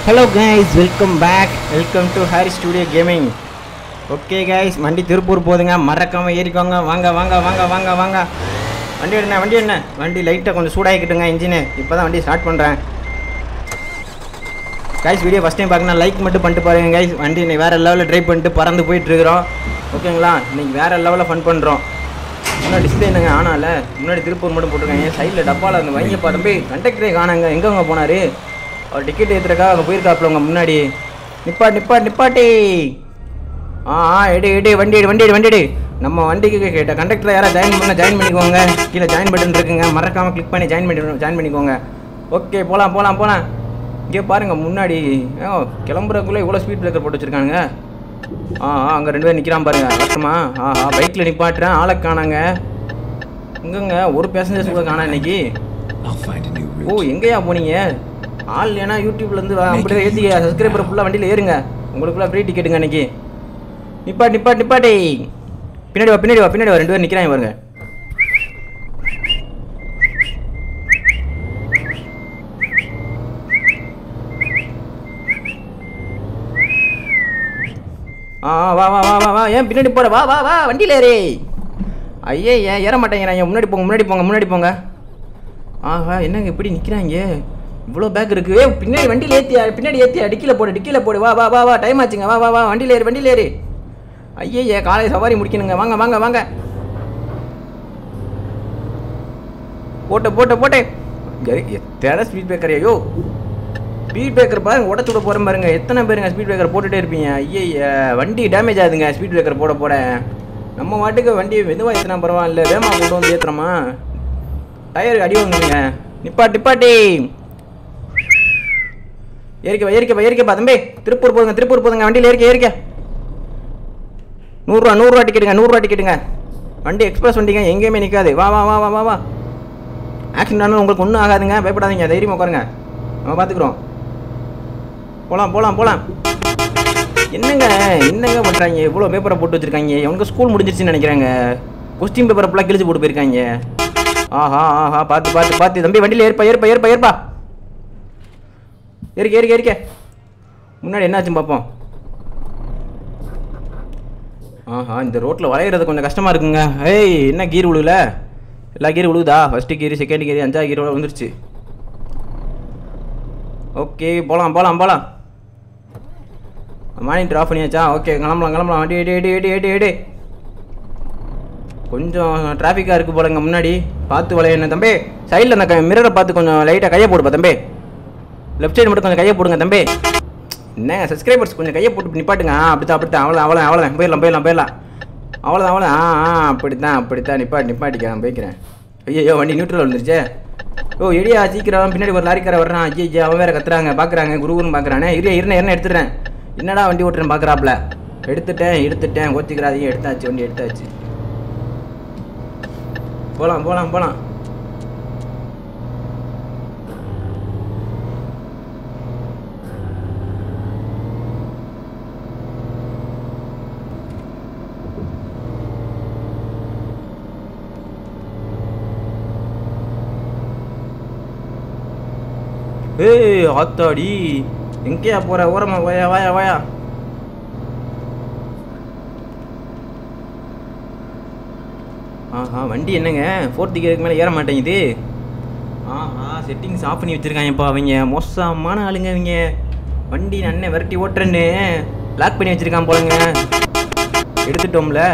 Hello guys welcome back welcome to Harry studio gaming okay guys வண்டி திருப்பூர் போகுதுங்க மறக்காம ஏறிக்கோங்க வாங்க வாங்க வாங்க வாங்க வாங்க வண்டி என்ன வண்டி என்ன வண்டி லைட்டாக கொஞ்சம் சூடாகிக்கிட்டுங்க இன்ஜினு இப்போ தான் வண்டி ஸ்டார்ட் பண்ணுறேன் கைஸ் வீடியோ ஃபஸ்ட் டைம் பார்க்கணும் லைக் மட்டும் பண்ணிட்டு பாருங்க கைஸ் வண்டி இன்னைக்கு வேறு லெவலில் ட்ரைவ் பண்ணிட்டு பறந்து போயிட்டுருக்குறோம் ஓகேங்களா இன்னைக்கு வேறு லெவலில் ஃபன் பண்ணுறோம் இன்னும் டிஸ்பிளே என்னங்க ஆனால முன்னாடி திருப்பூர் மட்டும் போட்டிருக்காங்க சைடில் டப்பாவில் அந்த வைங்கப்பா தம்பி கண்டக்டரே காணாங்க எங்கங்க போனார் அவர் டிக்கெட் ஏற்றுறக்கா அங்கே போயிருக்காப்புல உங்க முன்னாடி நிப்பா நிப்பா நிப்பாட்டி ஆ ஆ எடு எடு வண்டி எடு வண்டி எடு வண்டி எடு நம்ம வண்டிக்கு கேட்ட கண்டக்டர் யாராவது ஜாயின் பண்ண ஜாயின் பண்ணிக்கோங்க கீழே ஜாயின் பட்டன் இருக்குங்க மறக்காமல் கிளிக் பண்ணி ஜாயின் பண்ணி ஜாயின் பண்ணிக்கோங்க ஓகே போகலாம் போகலாம் போகலாம் இங்கே பாருங்க முன்னாடி ஓ கிளம்புறதுக்குள்ளே இவ்வளோ ஸ்பீட் பிரேக்கர் போட்டு வச்சுருக்காங்க ஆ ஆ அங்கே ரெண்டு பேர் நிற்கிறான் பாருங்க வருஷமா ஆ ஆ பைக்கில் நிப்பாட்டுறேன் ஆளை காணாங்க எங்கங்க ஒரு பேசஞ்சர்ஸ் கூட காணா இன்னைக்கு I'll find a new O route. எங்கேயா போனீங்க ஆள் ஏன்னா யூடியூப்லேருந்து அப்படியே ஏற்றி சப்ஸ்கிரைபர் ஃபுல்லாக வண்டியில் ஏறுங்க உங்களுக்கு ஃபுல்லாக ஃப்ரீ டிக்கெட்டுங்க அன்னைக்கு நிப்பாட் நிப்பாட் நிப்பாட்டே பின்னாடி வா பின்னாடி வா பின்னாடி வா ரெண்டு பேர் நிற்கிறாங்க பாருங்க ஆ ஆ, வா வா வா வா வா ஏன் பின்னாடி போற வா வா வா வண்டியில் ஏறி ஐயே ஏன் ஏற மாட்டேங்கிறாங்க முன்னாடி போங்க முன்னாடி போங்க முன்னாடி போங்க ஆஹா என்னங்க இப்படி நிற்கிறாங்க இவ்வளோ பேக் இருக்கு ஏய் பின்னாடி வண்டியில் ஏற்றியா பின்னாடி ஏற்றியா டிக்கியில் போடு டிக்கியில் போடு வா வா வா வா டைம் ஆச்சுங்க வா வா வா வண்டியில் ஏறு வண்டியில் ஏறு ஐயே காலை சவாரி முடிக்கணுங்க வாங்க வாங்க வாங்க போட்டு போட்டு போட்டு எத்தனை ஸ்பீட் பிரேக்கர் ஐயோ ஸ்பீட் பிரேக்கர் பாருங்க உடச்சு விட போகிறேன் பாருங்க எத்தனை பேருங்க ஸ்பீட் பிரேக்கர் போட்டுட்டே இருப்பீங்க ஐயே வண்டி டேமேஜ் ஆகுதுங்க ஸ்பீட் பிரேக்கர் போட போட நம்ம வாட்டுக்கு வண்டி மெதுவாக ஏற்றினா பரவாயில்ல வேகமாக கொண்டு வந்து ஏற்றுறோமா டயருக்கு அடி வாங்குங்க நிப்பாட்டி நிப்பாட்டி ஏறிக்கப்பா ஏறிக்கப்பா ஏறிக்கப்பா தம்பி திருப்பூர் போதுங்க திருப்பூர் போதுங்க வண்டியில் ஏறிக்க ஏறிக்க நூறுரூவா நூறுரூவா டிக்கெட்டுங்க நூறுரூவா டிக்கெட்டுங்க வண்டி எக்ஸ்பிரஸ் வண்டிங்க எங்கேயுமே நிற்காது வா வா வா வா வா வா ஆக்சிடென்ட் ஆனாலும் உங்களுக்கு ஒன்றும் ஆகாதுங்க பயப்படாதீங்க தைரியமாக உட்காருங்க நம்ம பார்த்துக்குறோம் போகலாம் போகலாம் போகலாம் என்னங்க என்னங்க பண்ணுறாங்க இவ்வளோ பேப்பரை போட்டு வச்சுருக்காங்க இவனுக்கு ஸ்கூல் முடிஞ்சிருச்சுன்னு நினைக்கிறாங்க கொஸ்டின் பேப்பரை ஃபுல்லாக கிழிச்சு போட்டு போயிருக்காங்க ஆஹா ஆஹா பார்த்து பார்த்து பார்த்து தம்பி வண்டியில் ஏற்பா ஏற்பா ஏற்பா ஏற்பா ஏறிக்க ஏறிக்க ஏறிக்க முன்னாடி என்னாச்சுன்னு பார்ப்போம் ஆஹா இந்த ரோட்டில் வளையிறது கொஞ்சம் கஷ்டமாக இருக்குங்க ஏய் என்ன கீர் விழுல எல்லா கீர் விழுகுதா ஃபஸ்ட்டு கீர் செகண்ட் கீர் அஞ்சாவது கீர் வந்துருச்சு ஓகே போகலாம் போகலாம் போகலாம் மானிட்டர் ஆஃப் பண்ணியாச்சா ஓகே கிளம்பலாம் கிளம்பலாம் வண்டி எடு எடு எடு எடு எடு கொஞ்சம் டிராஃபிக்காக இருக்குது போலங்க முன்னாடி பார்த்து வளையண்ண தம்பி சைடில் அந்த மிரரை பார்த்து கொஞ்சம் லைட்டாக கையை போடுப்பா தம்பி லெஃப்ட் சைடு மட்டும் கொஞ்சம் கையை போடுங்க தம்பி என்ன சப்ஸ்கிரைபர்ஸ் கொஞ்சம் கையை போட்டு நிப்பாட்டுங்க ஆ அப்படித்தான் அப்படித்தான் அவ்வளோ அவ்வளோ அவ்வளோதான் போயிடலாம் போயிடலாம் போயிடலாம் அவ்வளோதான் அவ்வளோ ஆ ஆ அப்படித்தான் அப்படித்தான் நிப்பாட்டி நிப்பாட்டிக்க நான் போய்க்கிறேன் ஐயோ வண்டி நியூட்ரல் வந்துருச்சே ஓ எடியா சீக்கிரம் பின்னாடி ஒரு லாரிக்கார வர்றான் ஐயோ ஐயோ அவன் வேற கத்துறாங்க பார்க்குறாங்க குருகுருன்னு பார்க்குறானே இரு இருன இருன எடுத்துடுறேன் என்னடா வண்டி ஓட்டுறேன் பார்க்குறாப்புல எடுத்துட்டேன் எடுத்துட்டேன் ஓத்திக்கிறாதீங்க எடுத்தாச்சு வண்டி எடுத்தாச்சு போகலாம் போகலாம் போகலாம் ஏய் ஆத்தாடி எங்கேயா போற ஓரமா வாயா வாயா வாயா ஆஹா வண்டி என்னங்க ஃபோர்த்து கியருக்கு மேலே ஏற மாட்டேங்குது ஆஹா செட்டிங்ஸ் ஆஃப் பண்ணி வச்சுருக்காங்கப்பா அவங்க மோசமான ஆளுங்க அவங்க வண்டி அண்ணன் விரட்டி ஓட்டுறேன்னு லாக் பண்ணி வச்சுருக்கான் போலங்க எடுத்துட்டோம்ல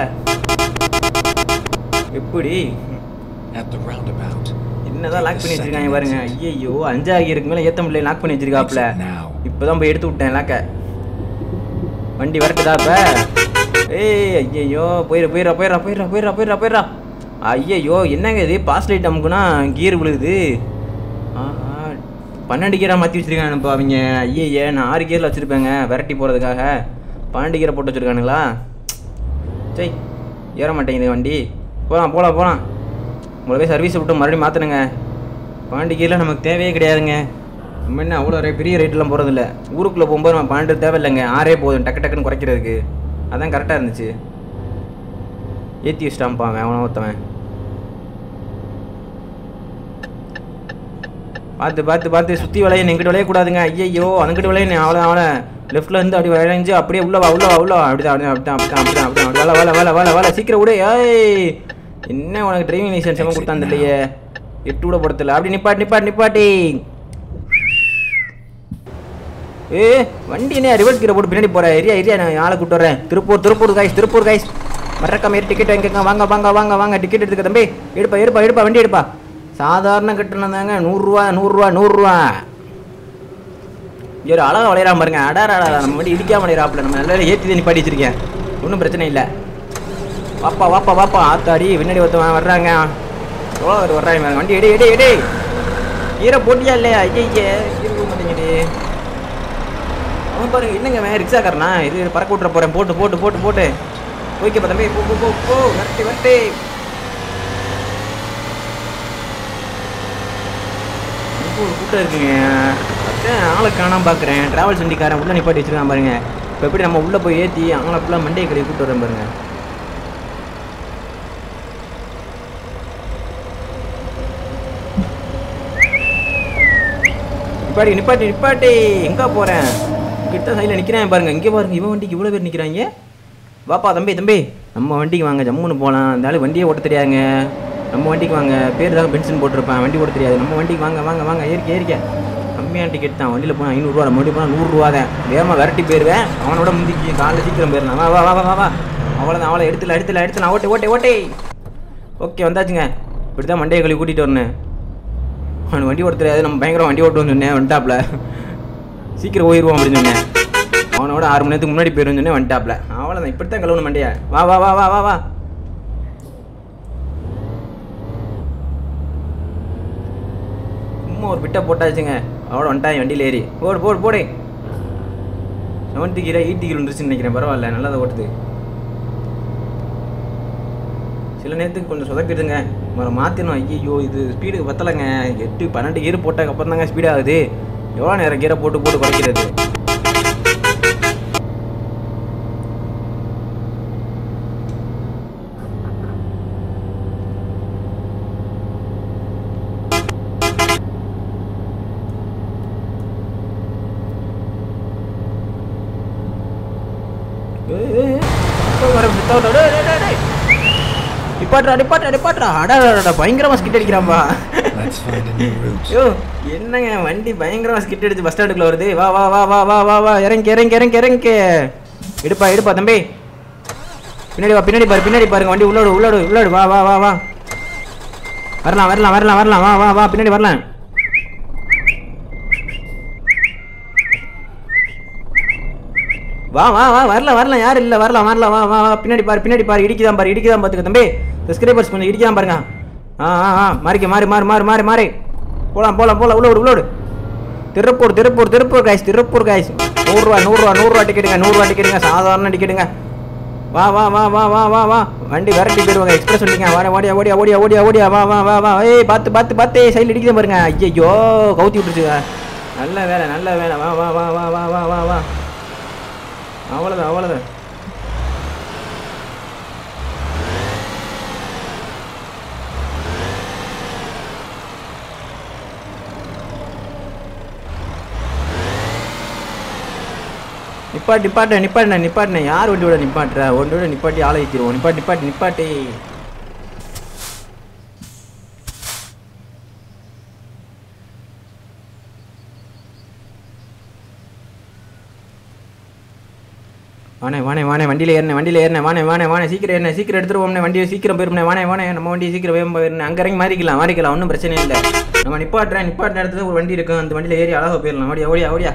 எப்படி At the roundabout. என்னதான் லாக் பண்ணி வச்சிருக்காங்க பாருங்க ஐயோ அஞ்சாவது கியருக்கு மேலே ஏற்ற முடியல லாக் பண்ணி வச்சிருக்காப்புல Exit now. இப்போதான் போய் எடுத்து விட்டேன் லாக்க வண்டி வரட்டுதா இப்ப ஏய் ஐயையோ போயிட போயிடா போயிடா போயிடா போயிடா போயிடா போயிடா ஐயையோ என்னங்க இது பாஸ் லைட் அமுக்குனா கியர் விழுகுது ஆஹா பன்னெண்டு கியராக மாற்றி வச்சிருக்கானுப்பா அவங்க ஐயையே நான் ஆறு கியரில் வச்சுருப்பேங்க விரட்டி போகிறதுக்காக பன்னெண்டு கியரை போட்டு வச்சுருக்கானுங்களா சரி ஏற மாட்டேங்குது வண்டி போகலாம் போகலாம் போகலாம் உங்களை போய் சர்வீஸ் விட்டு மறுபடியும் மாற்றணுங்க பன்னெண்டு கியரில் நமக்கு தேவையே கிடையாதுங்க நம்ம என்ன அவ்வளோ ரே- பெரிய ரேட்டெலாம் போகிறதில்ல ஊருக்குள்ளே போகும்போது நம்ம பன்னெண்டு தேவையில்லைங்க ஆறே போதும் டக்கு டக்குன்னு குறைக்கிறதுக்கு அதான் கரெக்டாக இருந்துச்சு ஏற்றி வச்சிட்டான்ப்பா அவன் அவனை ஒருத்தவன் பார்த்து பார்த்து பார்த்து சுற்றி வளைய எங்கிட்ட விளையக்கூடாதுங்க ஐயையோ அங்கிட்ட விளைய அவ்வளோ அவ்வளோ லெஃப்ட்ல இருந்து அப்படி விளைஞ்சு அப்படியே உள்ள வா உள்ள வா உள்ள வா அப்படிதான் அப்படிதான் அப்படிதான் அப்படிதான் அப்படிதான் அப்படிதான் வேலை வேலை வேலை வேலை வேலை சீக்கிரம் விடு ஏய் என்ன உனக்கு டிரைவிங் லைசன்ஸ் எவன் கொடுத்தான் இல்லையே எட்டு கூட படத்துல அப்படி நிப்பாட்டி நிப்பாட்டி நிப்பாட்டி ஏ வண்டி என்ன ரிவர்ஸ் கீரை போட்டு பின்னாடி போற ஏரியா ஏரியா நான் ஆளை கூட்டு வரேன் திருப்பூர் திருப்பூர் கைஸ் திருப்பூர் கைஸ் மறக்காம ஏறி டிக்கெட் வாங்கிக்கோங்க வாங்க வாங்க வாங்க வாங்க டிக்கெட் எடுத்துக்க தம்பி எடுப்பா எடுப்பா எடுப்பா வண்டி எடுப்பா சாதாரண கட்டணம் தாங்க நூறுரூவா நூறுரூவா நூறுரூவா ஒரு அழகா விளையாடாம பாருங்க அடாரா நம்ம வண்டி இடிக்காம விளையாடாப்புல நம்ம நல்லா ஏற்றி தண்ணி பாடி வச்சிருக்கேன் ஒன்றும் பிரச்சனை இல்லை வாப்பா வாப்பா வாப்பா ஆத்தாடி பின்னாடி ஒருத்தவன் வர்றாங்க எவ்வளோ பேர் வர்றாங்க பாருங்க. வண்டி எடு எடு எடு ஈர போட்டியா இல்லையா ஐயே இருக்க மாட்டேங்குது அவன் பாருங்க என்னங்க அவன் ரிக்ஷாக்காரனா இது பறக்க விட்டுற போறேன் போட்டு போட்டு போட்டு போட்டு ஓகே தம்பி போ போ போ போ வரட்டி வரட்டி ரொம்ப ஒரு கூட்டம் இருக்குங்க அதான் ஆளை காணாம பார்க்குறேன் டிராவல்ஸ் வண்டிக்காரன் உள்ள நிப்பாட்டி வச்சிருக்கான் பாருங்க இப்போ எப்படி நம்ம உள்ள போய் ஏற்றி அவங்கள ஃபுல்லாக மண்டையை கழுவி கூட்டு வரேன் பாருங்க நிப்பாட்டி நிப்பாட்டி நிப்பாட்டி எங்கே போகிறேன் கிட்ட சைடில் நிற்கிறேன் பாருங்க இங்கே பாருங்க இவன் வண்டிக்கு இவ்வளோ பேர் நிற்கிறாங்க வாப்பா தம்பி தம்பி நம்ம வண்டிக்கு வாங்க ஜம்முன்னு போகலாம் இந்த ஆளு வண்டியே ஓட்ட தெரியாதுங்க நம்ம வண்டிக்கு வாங்க பேர் தான் பென்ஷன் போட்டிருப்பேன் வண்டி ஓட்ட தெரியாது நம்ம வண்டிக்கு வாங்க வாங்க வாங்க ஏறிக்க ஏறிக்க கம்மியான டிக்கெட் தான் வண்டியில் போனால் ஐநூறுரூவா நம்ம வண்டி போனால் நூறுரூவா தான் வேகமாக விரட்டி போயிடுவேன் அவனோட முந்திக்கு காலைல சீக்கிரம் போயிடலாம் வா வா வா வா வா வா அவ்வளோதான் அவளை எடுத்துல எடுத்துல எடுத்துல ஓட்டே ஓட்டே ஓட்டே ஓகே வந்தாச்சுங்க இப்படி தான் மண்டையை கழுவி கூட்டிகிட்டு வரணும் அவனுக்கு வண்டி ஓட்ட தெரியாது நம்ம பயங்கரம் வண்டி ஓட்டுவோம்னு சொன்னேன் வந்துட்டாப்ல சீக்கிரம் போயிடுவோம் அப்படின்னு சொன்னேன் அவனோட ஆறு மணி நேரத்துக்கு முன்னாடி போயிரும் சொன்னேன் வந்துட்டாப்ல அவ்வளோதான் இப்படி தான் கழுவணும் மண்டையா வா வா வா வா வா வா சும்மா ஒரு பிட்டை போட்டாச்சுங்க அவட வந்துட்டான் வண்டியில் ஏறி போடு போடு போடு செவன்ட்டி கீரை எயிட்டி கீழ் வந்துருச்சுன்னு நினைக்கிறேன் பரவாயில்ல நல்லா தான் ஓட்டுது சில நேரத்துக்கு கொஞ்சம் சொதப்பிடுதுங்க மறு மாற்றினோம் ஐயோ இது ஸ்பீடுக்கு பத்தலைங்க எட்டு பன்னெண்டு கீரை போட்டதுக்கு அப்புறம் தாங்க ஸ்பீட் ஆகுது எவ்வளோ நேரம் கீரை போட்டு போட்டு குறைக்கிறது ஏய், ஏய், ஏய். இப்ப வர வித்தவுட் டேய், டேய், டேய், டேய். நிப்பாட்றா நிப்பாட்றா நிப்பாட்றா அடா பயங்கரமா ஸ்கிட் அடிக்கிறான்பா Let's find a new route. ஐயோ என்னங்க வண்டி பயங்கரமா ஸ்கிட் அடிச்சு பஸ் ஸ்டாண்டுக்குள்ள வருது வா வா வா வா வா வா வா இறங்கி இறங்கி இறங்கி இறங்கி எடுப்பா எடுப்பா தம்பி பின்னாடி வா பின்னாடி பாரு பின்னாடி பாருங்க வண்டி உள்ளோடு உள்ளோடு உள்ளோடு வா வா வா வா வரலாம் வரலாம் வரலாம் வரலாம் வா வா வா பின்னாடி வரலாம் வா வா வா வரலாம் வரலாம் யாரும் இல்லை வரலாம் வரலாம் வா வா வா பின்னாடி பாரு பின்னாடி பாரு இடிக்குதான் பாரு இடிக்குதான் பார்த்துக்க தம்பி சப்ஸ்கிரைபர்ஸ் கொஞ்சம் இடிக்குதான் பாருங்க ஆ ஆ ஆ மாறிக்க மாறி மாறி மாறி மாறி மாறி போலாம் போலாம் போலாம் உள்ளோடு உள்ளோடு திருப்பூர் திருப்பூர் திருப்பூர் காய்ஸ் திருப்பூர் காய்ஸ் நூறுரூவா நூறுரூவா நூறுரூவா டிக்கெட்டுங்க நூறுரூவா டிக்கெட்டுங்க சாதாரண டிக்கெட்டுங்க வா வா வா வா வா வா வா வண்டி விரட்டி போயிருவாங்க எக்ஸ்பிரஸ் வண்டிங்க வாட ஓடியா ஓடியா ஓடியா ஓடியா ஓடியா வா வா வா வா ஏய் பார்த்து பார்த்து பார்த்து சைடில் இடிக்குது பாருங்க ஐயோ கவுத்தி விட்டுருச்சுங்க நல்ல வேலை நல்ல வேலை வா வா வா வா வா வா வா வா அவ்வளோதான் அவ்வளோதான் நிப்பாட்டு நிப்பாட்டு நிப்பாட்டு நிப்பாட்டின யார் வண்டியோட நிப்பாட்டுற ஒன்றோட நிப்பாட்டி ஆளை வச்சிருவோம் நிப்பாட்டி நிப்பாட்டி நிப்பாட்டி வானே வானே வானே வண்டியில் ஏறினேன் வண்டியில் ஏறினேன் வானே வானே வானே சீக்கிரம் ஏறினேன் சீக்கிரம் எடுத்துருவோம்னே வண்டியை சீக்கிரம் போயிருமே வானே வானே நம்ம வண்டியை சீக்கிரம் வேகம் போயிருந்தேன் அங்கே இறங்கி மாறிக்கலாம் மாறிக்கலாம் ஒன்றும் பிரச்சனை இல்லை நம்ம நிப்பாட்டுறேன் நிப்பாட்டின இடத்துல ஒரு வண்டி இருக்கும் அந்த வண்டியில் ஏறி அழகாக போயிடலாம் ஓடியா ஓடியா ஓடியா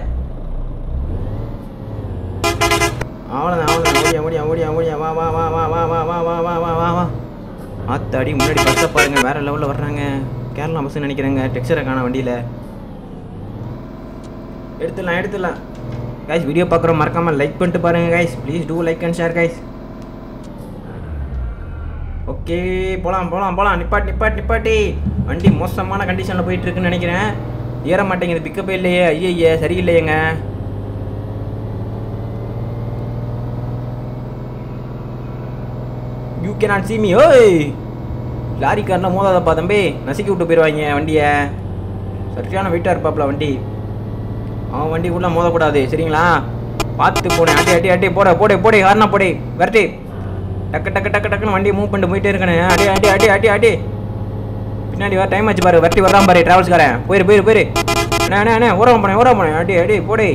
அவ்வளோதான் அவ்வளோதான் ஓடியா ஓடியா ஓடியா ஓடியா வா வா வா வா வா வா வா வா வா வா வா வா ஆத்தாடி முன்னாடி பஸ்ஸை பாருங்க வேற லெவலில் வர்றாங்க கேரளா பஸ் நினைக்கிறேங்க டெக்ஸ்டரை காண வண்டியில் எடுத்துடலாம் எடுத்துடலாம் கைஸ் வீடியோ பார்க்குறோம் மறக்காமல் லைக் பண்ணிட்டு பாருங்க guys please do like and share guys okay போகலாம் போகலாம் போகலாம் நிப்பாட்டி நிப்பாட்டி நிப்பாட்டி வண்டி மோசமான கண்டிஷனில் போயிட்டு இருக்குன்னு நினைக்கிறேன் ஏற மாட்டேங்குது பிக்கப் இல்லையே ஐயே சரியில்லையேங்க you can not see me ஓய் லாரிக்காரனா மோதாதப்பா தம்பி நசுக்கி விட்டு போயிடுவாங்க வண்டியை சரியான வெயிட்டாக இருப்பாப்ல வண்டி அவன் வண்டி உள்ள மோதக்கூடாது சரிங்களா பார்த்து போனேன் அடி அடி அடி போட போடு போடு யாருனா போடு விரட்டி டக்கு டக்கு டக்கு டக்குன்னு வண்டியை மூவ் பண்ணிட்டு போயிட்டே இருக்கனே அடி அடி அடி அடி அடி பின்னாடி வர டைம் ஆச்சு பாரு விரட்டி வர்றான் பாரு டிராவல்ஸ்காரன் போயிரு போயிரு போயிரு அண்ணே அண்ணே அண்ணே ஓரம் போனேன் ஓரம் போனேன் அடி அடி போடு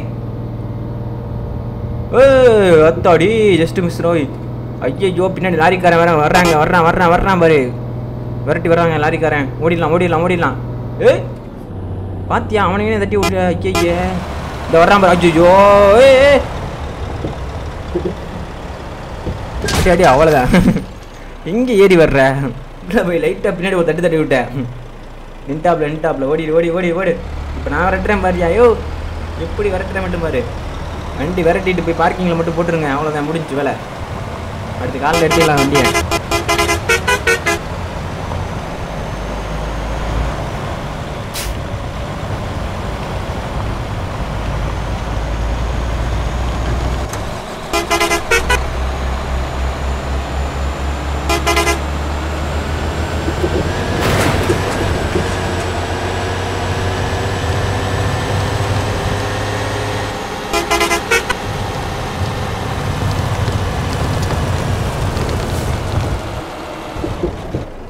ஏ அத்தாடி ஜஸ்ட் மிஸ் ரோய் ஐயோ பின்னாடி லாரிக்காரன் வர வர்றாங்க வர்றான் வர்றான் வர்றான் பாரு விரட்டி வர்றாங்க லாரிக்காரன் ஓடிடலாம் ஓடிடலாம் ஓடிடலாம் ஏ பாத்தியா அவனையே தட்டி விட்டு ஐயே இந்த வர்றான் பாரு ஐயோ ஏ அடி அடி அவ்வளோதான் எங்கே ஏறி வர்ற உள்ள போய் லைட்டாக பின்னாடி ஒரு தட்டு தட்டி விட்டேன் நின்டாப்ல நின்டாப்ல ஓடி ஓடி ஓடி ஓடு இப்போ நான் விரட்டுறேன் பாரியா ஐயோ எப்படி விரட்டுறேன் மட்டும் பாரு வண்டி விரட்டிட்டு போய் பார்க்கிங்கில் மட்டும் போட்டுருங்க அவ்வளோதான் முடிஞ்சு வேலை அடுத்து காலையில் எடுத்துக்கலாம் வண்டியை